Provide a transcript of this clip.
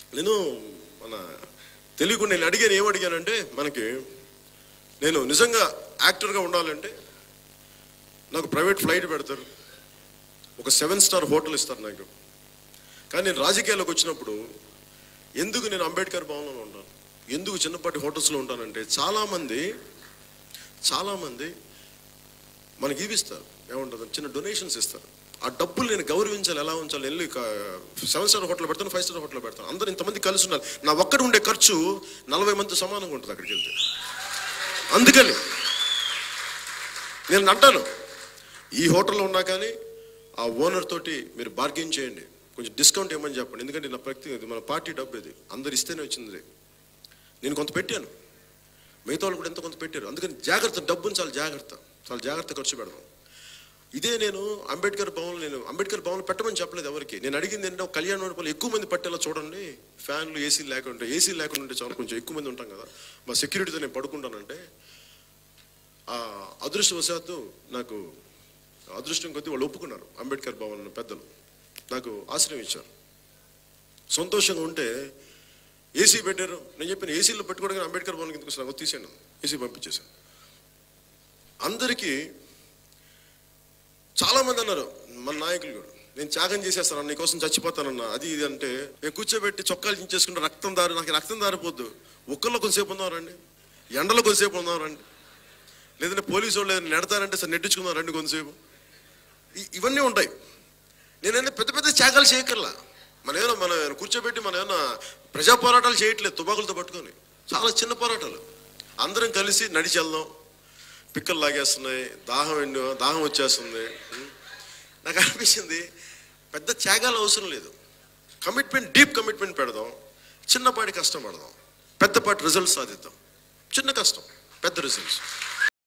నేను మన తెలియకుండా నేను అడిగాను ఏం అడిగానంటే మనకి నేను నిజంగా యాక్టర్గా ఉండాలంటే నాకు ప్రైవేట్ ఫ్లైట్ పెడతారు ఒక సెవెన్ స్టార్ హోటల్ ఇస్తారు నాకు కానీ నేను రాజకీయాల్లోకి వచ్చినప్పుడు ఎందుకు నేను అంబేద్కర్ భవన్లో ఉంటాను ఎందుకు చిన్నపాటి హోటల్స్లో ఉంటానంటే చాలామంది చాలామంది మనకి ఇవి ఇస్తారు ఏముంటుంది చిన్న డొనేషన్స్ ఇస్తారు ఆ డబ్బులు నేను గౌరవించాలి ఎలా ఉంచాలి వెళ్ళి సెవెన్ స్టార్ హోటల్ పెడతాను ఫైవ్ స్టార్ హోటల్ పెడతాను అందరు ఇంతమంది కలిసి ఉండాలి నా ఒక్కడు ఉండే ఖర్చు నలభై మంది సమానంగా ఉంటుంది అక్కడికి వెళ్తే అందుకని నేను అంటాను ఈ హోటల్లో ఉన్నా కానీ ఆ ఓనర్ తోటి మీరు బార్గెన్ చేయండి కొంచెం డిస్కౌంట్ ఇవ్వమని చెప్పండి ఎందుకంటే నా ప్రతి ఇది మన పార్టీ డబ్బు ఇది అందరు ఇస్తేనే వచ్చింది నేను కొంత పెట్టాను మిగతా వాళ్ళు కూడా ఎంతో కొంత పెట్టారు అందుకని జాగ్రత్త డబ్బుని చాలా జాగ్రత్త చాలా జాగ్రత్త ఖర్చు పెడదాం ఇదే నేను అంబేద్కర్ భవన్ నేను అంబేద్కర్ భవన్ పెట్టమని చెప్పలేదు ఎవరికి నేను అడిగింది ఏంటంటే ఒక కళ్యాణ మండపంలో ఎక్కువ మంది పట్టేలా చూడండి ఫ్యాన్లు ఏసీలు లేకుండా ఏసీ లేకుండా ఉంటే చాలా కొంచెం ఎక్కువ మంది ఉంటాం కదా మా సెక్యూరిటీతో నేను పడుకుంటానంటే ఆ అదృష్టవశాత్తు నాకు అదృష్టం కొద్దీ వాళ్ళు ఒప్పుకున్నారు అంబేద్కర్ భవన్ పెద్దలు నాకు ఆశ్రయం ఇచ్చారు సంతోషంగా ఉంటే ఏసీ పెట్టారు నేను చెప్పిన ఏసీలో పెట్టుకోవడానికి అంబేద్కర్ భవన్ కిందకు వస్తున్నాను తీసాను ఏసీ పంపించేశాను అందరికీ చాలా మంది అన్నారు మన నాయకులు కూడా నేను త్యాగం చేసేస్తాను నీకోసం చచ్చిపోతానన్నా అది ఇది అంటే నేను కూర్చోబెట్టి చొక్కాలు చించేసుకుంటే రక్తం దారి నాకు రక్తం దారిపోద్దు ఒక్కల్లో కొంతసేపు ఉందామండి ఎండలో కొంతసేపు ఉందామండి లేదంటే పోలీసు వాళ్ళు ఏదైనా నెడతారంటే సార్ నెట్టించుకుందాం రండి కొంతసేపు ఇ- ఇవన్నీ ఉంటాయి నేనంటే పెద్ద పెద్ద త్యాగాలు చేయకర్లా మన ఏమైనా మన కూర్చోబెట్టి మన ఏమైనా ప్రజా పోరాటాలు చేయట్లేదు తుపాకులతో పట్టుకొని చాలా చిన్న పోరాటాలు అందరం కలిసి నడిచి వెళ్దాం పిక్కలు లాగేస్తున్నాయి దాహం ఎండు దాహం వచ్చేస్తుంది ఉం. నాకు అనిపించింది పెద్ద త్యాగాలు అవసరం లేదు కమిట్మెంట్ డీప్ కమిట్మెంట్ పెడదాం చిన్నపాటి కష్టం పడదాం పెద్దపాటి రిజల్ట్స్ సాధిద్దాం చిన్న కష్టం పెద్ద రిజల్ట్స్